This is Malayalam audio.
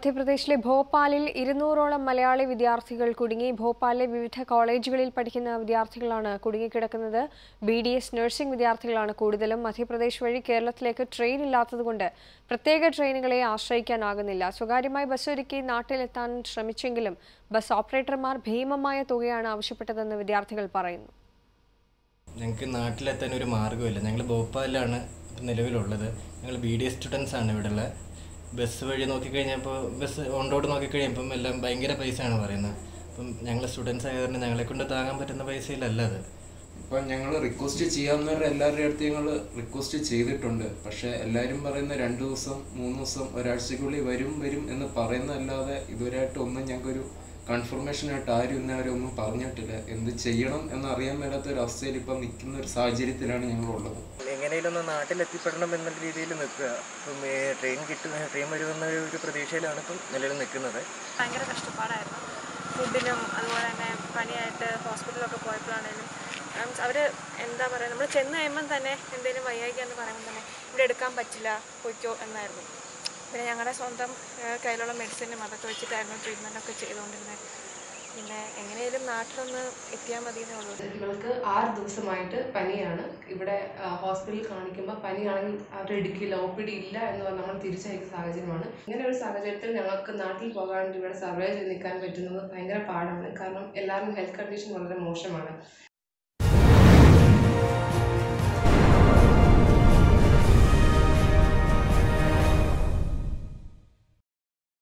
മധ്യപ്രദേശിലെ ഭോപ്പാലിൽ ഇരുന്നൂറോളം മലയാളി വിദ്യാർത്ഥികൾ കുടുങ്ങി ഭോപ്പാലിലെ വിവിധ കോളേജുകളിൽ പഠിക്കുന്ന വിദ്യാർത്ഥികളാണ് കുടുങ്ങിക്കിടക്കുന്നത് ബി ഡി എസ് നഴ്സിംഗ് വിദ്യാർത്ഥികളാണ് കൂടുതലും മധ്യപ്രദേശ് വഴി കേരളത്തിലേക്ക് ട്രെയിൻ ഇല്ലാത്തതുകൊണ്ട് പ്രത്യേക ട്രെയിനുകളെ ആശ്രയിക്കാനാകുന്നില്ല സ്വകാര്യമായി ബസ് ഒരുക്കി നാട്ടിലെത്താൻ ശ്രമിച്ചെങ്കിലും ബസ് ഓപ്പറേറ്റർമാർ ഭീമമായ തുകയാണ് ആവശ്യപ്പെട്ടതെന്ന് വിദ്യാർത്ഥികൾ പറയുന്നു ഞങ്ങൾക്ക് നാട്ടിലെത്താൻ ഒരു മാർഗ്ഗമില്ല ഞങ്ങൾ ഭോപ്പാലിലാണ് ഇപ്പം നിലവിലുള്ളത് ഞങ്ങൾ ബി ഡി എസ് സ്റ്റുഡൻസ് ആണ് ഇവിടെ ഉള്ളത് ബസ് വഴി നോക്കിക്കഴിഞ്ഞപ്പോൾ ബസ് ഓൺ റോഡ് നോക്കിക്കഴിഞ്ഞപ്പം എല്ലാം ഭയങ്കര പൈസയാണ് പറയുന്നത് അപ്പം ഞങ്ങൾ സ്റ്റുഡൻസ് ആയത് കാരണം ഞങ്ങളെ കൊണ്ട് താങ്ങാൻ പറ്റുന്ന പൈസയിലല്ല അത് ഇപ്പം ഞങ്ങൾ റിക്വസ്റ്റ് ചെയ്യാവുന്നവരുടെ എല്ലാവരുടെ അടുത്ത് ഞങ്ങൾ റിക്വസ്റ്റ് ചെയ്തിട്ടുണ്ട് പക്ഷേ എല്ലാവരും പറയുന്ന രണ്ട് ദിവസം മൂന്ന് ദിവസം ഒരാഴ്ചക്കുള്ളിൽ വരും വരും എന്ന് പറയുന്നതല്ലാതെ ഇതുവരെയായിട്ട് ഒന്നും ഞങ്ങൾക്കൊരു കൺഫർമേഷൻ ആയിട്ട് ആരും ഇന്നവരെ ഒന്നും പറഞ്ഞിട്ടില്ല എന്ത് ചെയ്യണം എന്നറിയാൻ മേലാത്ത ഒരു അവസ്ഥയിൽ ഇപ്പം നിൽക്കുന്ന ഒരു സാഹചര്യത്തിലാണ് ഞങ്ങളുള്ളത് എങ്ങനെയും ഒന്ന് നാട്ടിലെത്തിപ്പെടണം എന്നുള്ള രീതിയിൽ നിൽക്കുക ഇപ്പം ഏ, ട്രെയിൻ കിട്ടുന്ന ട്രെയിൻ വരുമെന്ന ഒരു പ്രതീക്ഷയിലാണ് ഇപ്പം നിലവിൽ നിൽക്കുന്നത് ഭയങ്കര കഷ്ടപ്പാടായിരുന്നു ഫുഡിനും അതുപോലെ തന്നെ പനിയായിട്ട് ഹോസ്പിറ്റലൊക്കെ പോയപ്പോഴാണേലും അവർ എന്താ പറയുക നമ്മൾ ചെന്ന് കഴിയുമ്പം തന്നെ എന്തെങ്കിലും വയ്യായിക എന്ന് പറയുമ്പോൾ തന്നെ ഇവിടെ എടുക്കാൻ പറ്റില്ല പൊയ്ക്കോ എന്നായിരുന്നു പിന്നെ ഞങ്ങളുടെ സ്വന്തം ഏഹ്, കയ്യിലുള്ള മെഡിസിനും അതൊക്കെ വെച്ചിട്ടായിരുന്നു ട്രീറ്റ്മെൻറ്റൊക്കെ ചെയ്തുകൊണ്ടിരുന്നത് പിന്നെ എങ്ങനെയായാലും നാട്ടിലൊന്ന് എത്തിയാൽ മതി എന്നേ ഉള്ളൂ ഇവൾക്ക് ആറ് ദിവസമായിട്ട് പനിയാണ് ഇവിടെ ആ, ഹോസ്പിറ്റലിൽ കാണിക്കുമ്പോൾ പനിയാണെങ്കിൽ അവർ എടുക്കില്ല ഒ പി ഡി ഇല്ല എന്ന് പറഞ്ഞ് നമ്മൾ തിരിച്ചയക്കുന്ന സാഹചര്യമാണ് ഇങ്ങനെ ഒരു സാഹചര്യത്തിൽ ഞങ്ങൾക്ക് നാട്ടിൽ പോകാണ്ട് ഇവിടെ സർവേ ചെയ്ത് നിൽക്കാൻ പറ്റുന്നത് ഭയങ്കര പാടാണ് കാരണം എല്ലാവരും ഹെൽത്ത് കണ്ടീഷൻ വളരെ മോശമാണ്